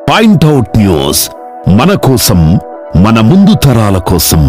Point out news మన కోసం మన ముందు తరాల కోసం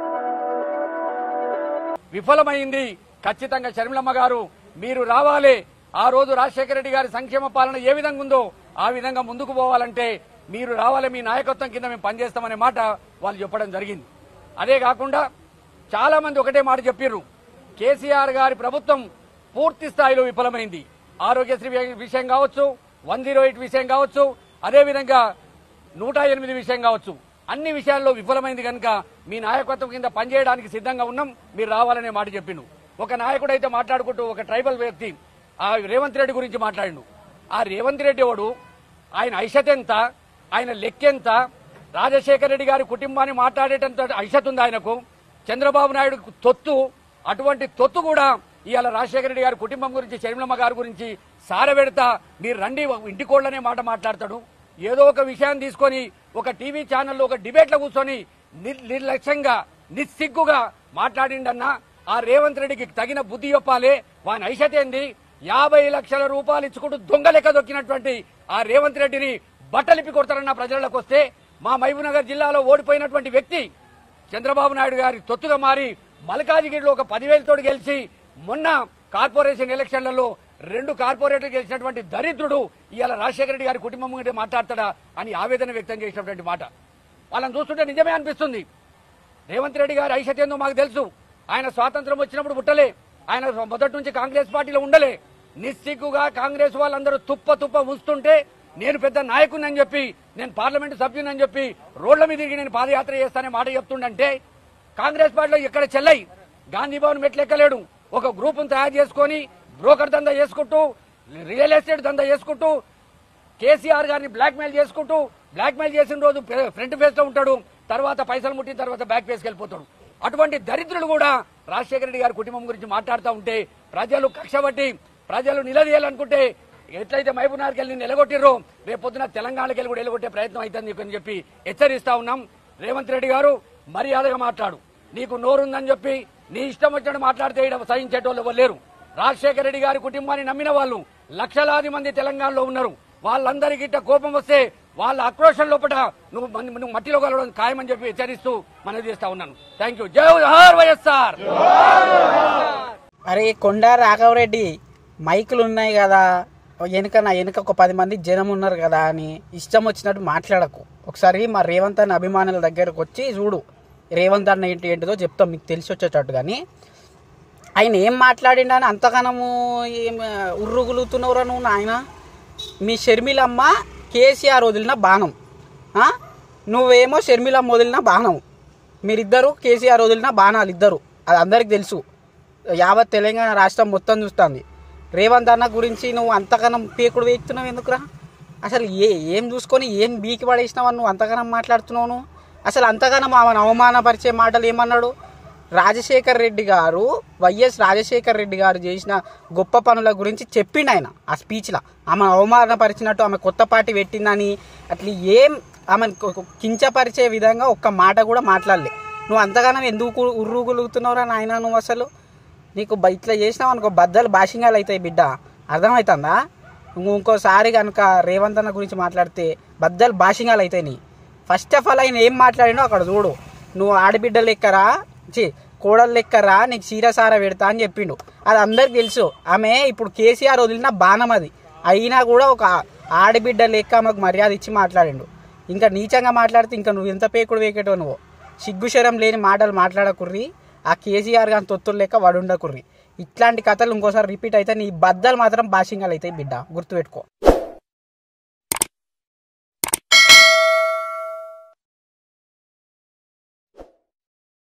విఫలమైంది ఖచ్చితంగా షర్మిలమ్మ గారు మీరు రావాలి ఆ రోజు రాజశేఖర రెడ్డి గారి సంక్షేమ పాలన ఏ విధంగా ఉందో ఆ విధంగా ముందుకు పోవాలంటే మీరు రావాలి మీ నాయకత్వం కింద మేము పనిచేస్తామనే మాట వాళ్ళు చెప్పడం జరిగింది అదే కాకుండా చాలా మంది ఒకటే మాట చెప్పిర్రు కేసీఆర్ గారి ప్రభుత్వం పూర్తి స్థాయిలో విఫలమైంది ఆరోగ్యశ్రీ విషయం కావచ్చు వన్ జీరో ఎయిట్ విషయం కావచ్చు అదేవిధంగా నూట ఎనిమిది విషయం కావచ్చు అన్ని విషయాల్లో విఫలమైంది కనుక మీ నాయకత్వం కింద పనిచేయడానికి సిద్ధంగా ఉన్నాం మీరు రావాలనే మాట చెప్పిండు ఒక నాయకుడు అయితే మాట్లాడుకుంటూ ఒక ట్రైబల్ వ్యక్తి ఆ రేవంత్ రెడ్డి గురించి మాట్లాడిండు ఆ రేవంత్ రెడ్డి వాడు ఆయన ఐషత ఎంత ఆయన లెక్కెంత రాజశేఖర రెడ్డి గారి కుటుంబాన్ని మాట్లాడేటంత ఐషత్ ఉంది ఆయనకు చంద్రబాబు నాయుడు తొత్తు అటువంటి తొత్తు కూడా ఇవాళ రాజశేఖర రెడ్డి గారి కుటుంబం గురించి షర్మిలమ్మ గారి గురించి సారబెడతా మీరు రండి ఇంటి కోళ్ళనే మాట మాట్లాడతాడు ఏదో ఒక విషయాన్ని తీసుకొని ఒక టీవీ ఛానల్లో ఒక డిబేట్లో కూర్చొని నిర్- నిర్లక్ష్యంగా నిస్సిగ్గుగా మాట్లాడిండన్నా ఆ రేవంత్ రెడ్డికి తగిన బుద్ధి చెప్పాలి వాని ఐషత ఏంది యాభై లక్షల రూపాయలు ఇచ్చుకుంటూ దొంగ లెక్క దొక్కినటువంటి ఆ రేవంత్ రెడ్డిని బట్టలిప్పి కొడతారన్న ప్రజలకు వస్తే మా మహబూబ్నగర్ జిల్లాలో ఓడిపోయినటువంటి వ్యక్తి చంద్రబాబు నాయుడు గారి తొత్తుగా మారి మల్కాజిగిరిలో ఒక పదివేలతోటి గెలిచి మొన్న కార్పొరేషన్ ఎలక్షన్లలో రెండు కార్పొరేటర్లు గెలిచినటువంటి దరిద్రుడు ఇవాళ రాజశేఖర రెడ్డి గారి కుటుంబం గురించి మాట్లాడతాడా అని ఆవేదన వ్యక్తం చేసినటువంటి మాట వాళ్ళని చూస్తుంటే నిజమే అనిపిస్తుంది రేవంత్ రెడ్డి గారి ఐషత్ ఏందో మాకు తెలుసు ఆయన స్వాతంత్రం వచ్చినప్పుడు పుట్టలే ఆయన మొదటి నుంచి కాంగ్రెస్ పార్టీలో ఉండలే నిస్సిగ్గుగా కాంగ్రెస్ వాళ్ళందరూ తుప్ప తుప్ప ఉంచుతుంటే నేను పెద్ద నాయకుని చెప్పి నేను పార్లమెంటు సభ్యుని చెప్పి రోడ్ల మీద తిరిగి నేను పాదయాత్ర చేస్తానే మాట చెప్తుండంటే కాంగ్రెస్ పార్టీలో ఎక్కడ చెల్లై గాంధీ భవన్ మెట్లు ఎక్కలేడు ఒక గ్రూపును తయారు చేసుకొని బ్రోకర్ దందా చేసుకుంటూ రియల్ ఎస్టేట్ దందా చేసుకుంటూ కేసీఆర్ గారిని బ్లాక్ మెయిల్ చేసుకుంటూ బ్లాక్ మెయిల్ చేసిన రోజు ఫ్రె- ఫ్రంట్ ఫేస్ లో ఉంటాడు తర్వాత పైసలు ముట్టిన తర్వాత బ్యాక్ ఫేస్కి వెళ్ళిపోతాడు అటువంటి దరిద్రులు కూడా రాజశేఖర రెడ్డి గారి కుటుంబం గురించి మాట్లాడుతూ ఉంటే ప్రజలు కక్షబట్టి ప్రజలు నిలదీయాలనుకుంటే ఎట్లయితే మహబూబ్నగర్కి వెళ్ళి నిలగొట్టిర్రో రేపు పొద్దున తెలంగాణకి వెళ్ళి కూడా నిలగొట్టే ప్రయత్నం అవుతుంది అని చెప్పి హెచ్చరిస్తా ఉన్నాం రేవంత్ రెడ్డి గారు మర్యాదగా మాట్లాడు నీకు నోరుందని చెప్పి నీ ఇష్టం వచ్చినట్టు మాట్లాడితే ఈడ సహించేటోళ్ళు ఎవరు లేరు రాజశేఖర రెడ్డి గారి కుటుంబాన్ని నమ్మిన వాళ్ళు లక్షలాది మంది తెలంగాణలో ఉన్నారు వాళ్ళందరికీ ఇట్ట కోపం వస్తే వాళ్ళ ఆక్రోశం లోపల నువ్వు మన- నువ్వు మట్టిలో కలవడం ఖాయమని చెప్పి హెచ్చరిస్తూ మనవి చేస్తా ఉన్నాను థ్యాంక్ యూ జై జోహార్ వైఎస్ఆర్ అరే కొండ రాఘవరెడ్డి మైకులు ఉన్నాయి కదా వెనుక నా వెనుక ఒక పది మంది జనం ఉన్నారు కదా అని ఇష్టం వచ్చినట్టు మాట్లాడకు ఒకసారి మా రేవంత్ అన్న అభిమానుల దగ్గరకు వచ్చి చూడు రేవంత్ అన్న ఏంటి ఏంటిదో చెప్తాం మీకు తెలిసి వచ్చేటట్టు కానీ ఆయన ఏం మాట్లాడిండని అంతగానము ఏం ఉర్రుగులుతున్నవరా నువ్వు నాయన మీ షర్మిలమ్మ కేసీఆర్ వదిలిన బాణం ఆ? నువ్వేమో షర్మిలమ్మ వదిలిన బాణం మీరిద్దరు కేసీఆర్ వదిలిన బాణాలు ఇద్దరు అది అందరికి తెలుసు యావత్ తెలంగాణ రాష్ట్రం మొత్తం చూస్తుంది రేవంత్ అన్న గురించి నువ్వు అంతగానం పీకుడు వేస్తున్నావు ఎందుకురా అసలు ఏ ఏం చూసుకొని ఏం బీకి పడేసినావు నువ్వు అంతగానం మాట్లాడుతున్నావు నువ్వు అసలు అంతగానం ఆమెను అవమానపరిచే మాటలు ఏమన్నాడు రాజశేఖర్ రెడ్డి గారు వైఎస్ రాజశేఖర్ రెడ్డి గారు చేసిన గొప్ప పనుల గురించి చెప్పిండు ఆయన ఆ స్పీచ్లో ఆమె అవమానపరిచినట్టు ఆమె కొత్త పార్టీ పెట్టిందని అట్లా ఏం ఆమెను కొ- కొ- కించపరిచే విధంగా ఒక్క మాట కూడా మాట్లాడలే నువ్వు అంతగానం ఎందుకు ఉర్రుగులుగుతున్నావురా నాయన నువ్వు అసలు నీకు బ- ఇట్లా చేసినావు అనుకో బద్దలు భాషింగాలు అవుతాయి బిడ్డ అర్థమవుతుందా నువ్వు ఇంకోసారి కనుక రేవంత్ అన్న గురించి మాట్లాడితే బద్దలు భాషింగాలు అవుతాయి నీ ఫస్ట్ ఆఫ్ ఆల్ ఆయన ఏం మాట్లాడినో అక్కడ చూడు నువ్వు ఆడబిడ్డ లెక్కరా చి కోడలు లెక్కరా నీకు చీరసార పెడతా అని చెప్పిండు అది అందరికి తెలుసు ఆమె ఇప్పుడు కేసీఆర్ వదిలిన బాణం అది అయినా కూడా ఒక ఆడబిడ్డ లెక్క ఆమెకు మర్యాద ఇచ్చి మాట్లాడిండు ఇంకా నీచంగా మాట్లాడితే ఇంకా నువ్వు ఎంత పేకుడు వేకేటో నువ్వు సిగ్గుశరం లేని మాటలు మాట్లాడకుర్రి ఆ కేసీఆర్ గాని తొత్తులు లెక్క వడుండకుర్రి ఇట్లాంటి కథలు ఇంకోసారి రిపీట్ అయితే నీ బద్దలు మాత్రం బాషింగాలు అవుతాయి బిడ్డ గుర్తుపెట్టుకో